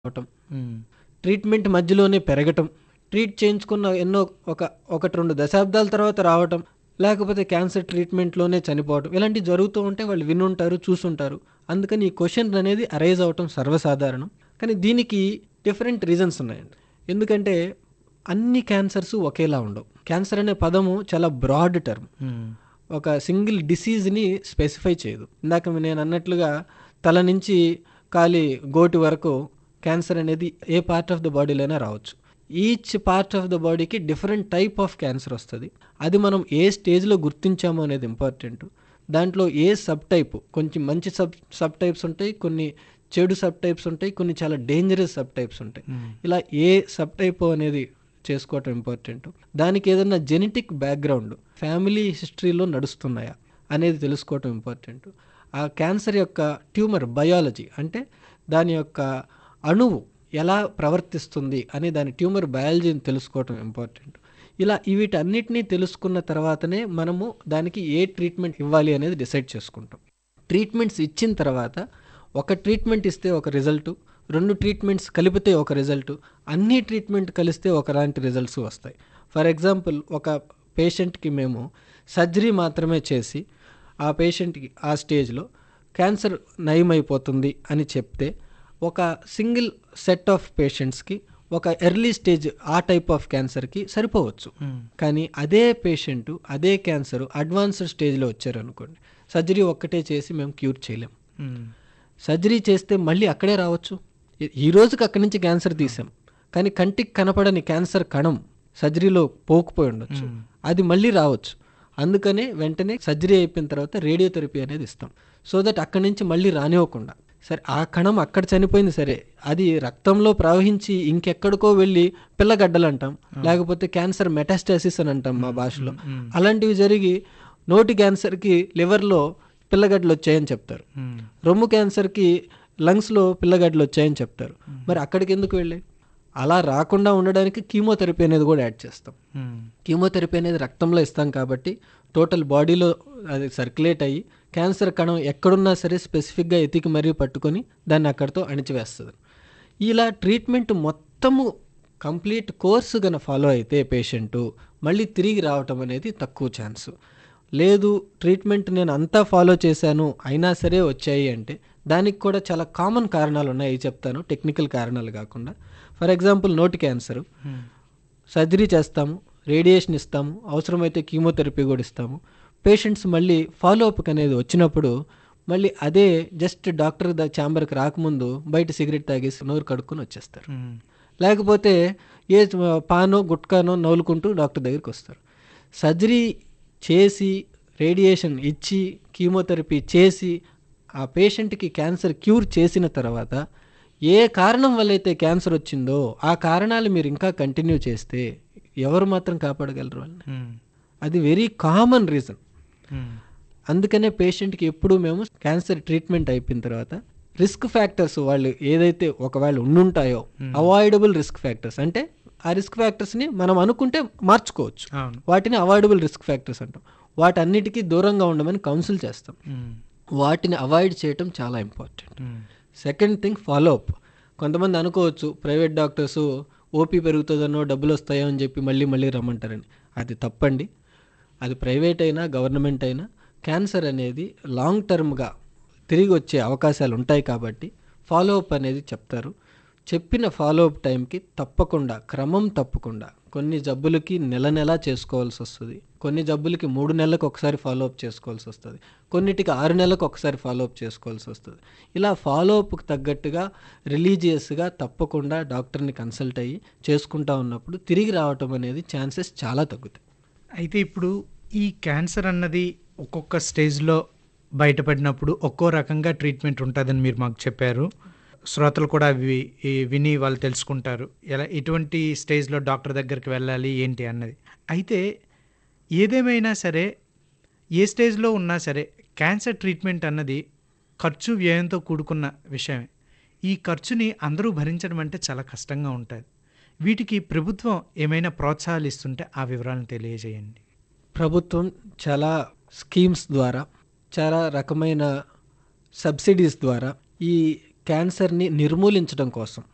అవటం ఉమ్. ట్రీట్మెంట్ మధ్యలోనే పెరగటం ట్రీట్ చేయించుకున్న ఎన్నో ఒక ఒకటి రెండు దశాబ్దాల తర్వాత రావటం లేకపోతే క్యాన్సర్ ట్రీట్మెంట్లోనే చనిపోవటం ఇలాంటివి జరుగుతూ ఉంటే వాళ్ళు వినుంటారు చూసుంటారు అందుకని ఈ క్వశ్చన్ అనేది అరైజ్ అవటం సర్వసాధారణం కానీ దీనికి డిఫరెంట్ రీజన్స్ ఉన్నాయండి ఎందుకంటే అన్ని క్యాన్సర్స్ ఒకేలా ఉండవు క్యాన్సర్ అనే పదము చాలా బ్రాడ్ టర్మ్ ఉమ్. ఒక సింగిల్ డిసీజ్ని స్పెసిఫై చేయదు ఇందాక నేను అన్నట్లుగా తల నుంచి కాలి గోటి వరకు క్యాన్సర్ అనేది ఏ పార్ట్ ఆఫ్ ద బాడీలోనే రావచ్చు ఈచ్ పార్ట్ ఆఫ్ ద బాడీకి డిఫరెంట్ టైప్ ఆఫ్ క్యాన్సర్ వస్తుంది అది మనం ఏ స్టేజ్లో గుర్తించాము అనేది ఇంపార్టెంట్ దాంట్లో ఏ సబ్ టైప్ కొంచెం మంచి సబ్ సబ్ టైప్స్ ఉంటాయి కొన్ని చెడు సబ్ టైప్స్ ఉంటాయి కొన్ని చాలా డేంజరస్ సబ్ టైప్స్ ఉంటాయి ఇలా ఏ సబ్ టైప్ అనేది చేసుకోవటం ఇంపార్టెంట్ దానికి ఏదైనా జెనెటిక్ బ్యాక్గ్రౌండ్ ఫ్యామిలీ హిస్టరీలో నడుస్తున్నాయా అనేది తెలుసుకోవటం ఇంపార్టెంట్ ఆ క్యాన్సర్ యొక్క ట్యూమర్ బయాలజీ అంటే దాని యొక్క అణువు ఎలా ప్రవర్తిస్తుంది అని దాని ట్యూమర్ బయాలజీని తెలుసుకోవటం ఇంపార్టెంట్ ఇలా వీటన్నిటినీ తెలుసుకున్న తర్వాతనే మనము దానికి ఏ ట్రీట్మెంట్ ఇవ్వాలి అనేది డిసైడ్ చేసుకుంటాం ట్రీట్మెంట్స్ ఇచ్చిన తర్వాత ఒక ట్రీట్మెంట్ ఇస్తే ఒక రిజల్ట్ రెండు ట్రీట్మెంట్స్ కలిపితే ఒక రిజల్ట్ అన్ని ట్రీట్మెంట్ కలిస్తే ఒకలాంటి రిజల్ట్స్ వస్తాయి ఫర్ ఎగ్జాంపుల్ ఒక పేషెంట్కి మేము సర్జరీ మాత్రమే చేసి ఆ పేషెంట్కి ఆ స్టేజ్లో క్యాన్సర్ నయమైపోతుంది అని చెప్తే ఒక సింగిల్ సెట్ ఆఫ్ పేషెంట్స్కి ఒక ఎర్లీ స్టేజ్ ఆ టైప్ ఆఫ్ క్యాన్సర్కి సరిపోవచ్చు కానీ అదే పేషెంట్ అదే క్యాన్సర్ అడ్వాన్స్డ్ స్టేజ్లో వచ్చారనుకోండి సర్జరీ ఒక్కటే చేసి మేము క్యూర్ చేయలేం ఉమ్. సర్జరీ చేస్తే మళ్ళీ అక్కడే రావచ్చు ఈ- ఈ రోజుకి అక్కడి నుంచి క్యాన్సర్ తీసాం కానీ కంటికి కనపడని క్యాన్సర్ కణం సర్జరీలో పోకపోయి ఉండొచ్చు అది మళ్ళీ రావచ్చు అందుకనే వెంటనే సర్జరీ అయిపోయిన తర్వాత రేడియోథెరపీ అనేది ఇస్తాం సో దట్ అక్కడి నుంచి మళ్ళీ రానివ్వకుండా సరే ఆ కణం అక్కడ చనిపోయింది సరే అది రక్తంలో ప్రవహించి ఇంకెక్కడికో వెళ్ళి పిల్లగడ్డలు అంటాం లేకపోతే క్యాన్సర్ మెటాస్టాసిస్ అని అంటాం మా భాషలో అలాంటివి జరిగి నోటి క్యాన్సర్కి లివర్లో పిల్లగడ్డలు వచ్చాయని చెప్తారు ఉమ్. రొమ్ము క్యాన్సర్కి లంగ్స్లో పిల్లగడ్డలు వచ్చాయని చెప్తారు మరి అక్కడికి ఎందుకు వెళ్ళాయి అలా రాకుండా ఉండడానికి కీమోథెరపీ అనేది కూడా యాడ్ చేస్తాం ఉమ్. కీమోథెరపీ అనేది రక్తంలో ఇస్తాం కాబట్టి టోటల్ బాడీలో అది సర్క్యులేట్ అయ్యి క్యాన్సర్ కణం ఎక్కడున్నా సరే స్పెసిఫిక్గా ఎతికి మరీ పట్టుకొని దాన్ని అక్కడితో అణిచివేస్తుంది ఇలా ట్రీట్మెంట్ మొత్తము కంప్లీట్ కోర్సు గన ఫాలో అయితే పేషెంటు మళ్ళీ తిరిగి రావటం అనేది తక్కువ ఛాన్స్ లేదు ట్రీట్మెంట్ నేను అంతా ఫాలో చేశాను అయినా సరే వచ్చాయి అంటే దానికి కూడా చాలా కామన్ కారణాలు ఉన్నాయి చెప్తాను టెక్నికల్ కారణాలు కాకుండా ఫర్ ఎగ్జాంపుల్ నోటి క్యాన్సర్ ఉమ్. సర్జరీ చేస్తాము రేడియేషన్ ఇస్తాము అవసరమైతే కీమోథెరపీ కూడా ఇస్తాము పేషెంట్స్ మళ్ళీ ఫాలోఅప్కి అనేది వచ్చినప్పుడు మళ్ళీ అదే జస్ట్ డాక్టర్ ద ఛాంబర్కి రాకముందు బయట సిగరెట్ తాగేసి నోరు కడుక్కొని వచ్చేస్తారు ఉమ్. లేకపోతే ఏ పానో గుట్కానో నవ్వులుకుంటూ డాక్టర్ దగ్గరికి వస్తారు సర్జరీ చేసి రేడియేషన్ ఇచ్చి కీమోథెరపీ చేసి ఆ పేషెంట్కి క్యాన్సర్ క్యూర్ చేసిన తర్వాత ఏ కారణం వల్ల అయితే క్యాన్సర్ వచ్చిందో ఆ కారణాలు మీరు ఇంకా కంటిన్యూ చేస్తే ఎవరు మాత్రం కాపాడగలరు వాళ్ళని ఉమ్. అది వెరీ కామన్ రీజన్ ఉమ్. అందుకనే పేషెంట్కి ఎప్పుడు మేము క్యాన్సర్ ట్రీట్మెంట్ అయిపోయిన తర్వాత రిస్క్ ఫ్యాక్టర్స్ వాళ్ళు ఏదైతే ఒకవేళ ఉండుంటాయో అవాయిడబుల్ రిస్క్ ఫ్యాక్టర్స్ అంటే ఆ రిస్క్ ఫ్యాక్టర్స్ని మనం అనుకుంటే మార్చుకోవచ్చు అవును వాటిని అవాయిడబుల్ రిస్క్ ఫ్యాక్టర్స్ అంటాం వాటన్నిటికీ దూరంగా ఉండమని కౌన్సిల్ చేస్తాం ఉమ్. వాటిని అవాయిడ్ చేయటం చాలా important um. Second thing follow up కొంతమంది అనుకోవచ్చు ప్రైవేట్ డాక్టర్స్ ఓపీ పెరుగుతుందనో డబ్బులు వస్తాయో అని చెప్పి మళ్ళీ మళ్ళీ రమ్మంటారని అది తప్పండి అది ప్రైవేట్ అయినా గవర్నమెంట్ అయినా క్యాన్సర్ అనేది లాంగ్ టర్మ్గా తిరిగి వచ్చే అవకాశాలు ఉంటాయి కాబట్టి ఫాలో అప్ అనేది చెప్తారు చెప్పిన ఫాలో అప్ టైంకి తప్పకుండా క్రమం తప్పకుండా కొన్ని జబ్బులకి నెల నెలా చేసుకోవాల్సి వస్తుంది కొన్ని జబ్బులకి మూడు నెలలకు ఒకసారి ఫాలో అప్ చేసుకోవాల్సి వస్తుంది కొన్నిటికి ఆరు నెలలకు ఒకసారి ఫాలో అప్ చేసుకోవాల్సి వస్తుంది ఇలా ఫాలో అప్కి తగ్గట్టుగా రిలీజియస్గా తప్పకుండా డాక్టర్ని కన్సల్ట్ అయ్యి చేసుకుంటా ఉన్నప్పుడు తిరిగి రావటం అనేది ఛాన్సెస్ చాలా తగ్గుతాయి అయితే ఇప్పుడు ఈ క్యాన్సర్ అన్నది ఒక్కొక్క స్టేజ్లో బయటపడినప్పుడు ఒక్కో రకంగా ట్రీట్మెంట్ ఉంటుందని మీరు మాకు చెప్పారు శ్రోతలు కూడా అవి ఈ విని వాళ్ళు తెలుసుకుంటారు ఎలా ఎటువంటి స్టేజ్లో డాక్టర్ దగ్గరికి వెళ్ళాలి ఏంటి అన్నది అయితే ఏదేమైనా సరే ఏ స్టేజ్లో ఉన్నా సరే క్యాన్సర్ ట్రీట్మెంట్ అన్నది ఖర్చు వ్యయంతో కూడుకున్న విషయమే ఈ ఖర్చుని అందరూ భరించడం అంటే చాలా కష్టంగా ఉంటుంది వీటికి ప్రభుత్వం ఏమైనా ప్రోత్సాహాలు ఇస్తుంటే ఆ వివరాలను తెలియజేయండి ప్రభుత్వం చాలా స్కీమ్స్ ద్వారా చాలా రకమైన సబ్సిడీస్ ద్వారా ఈ క్యాన్సర్ని నిర్మూలించడం కోసం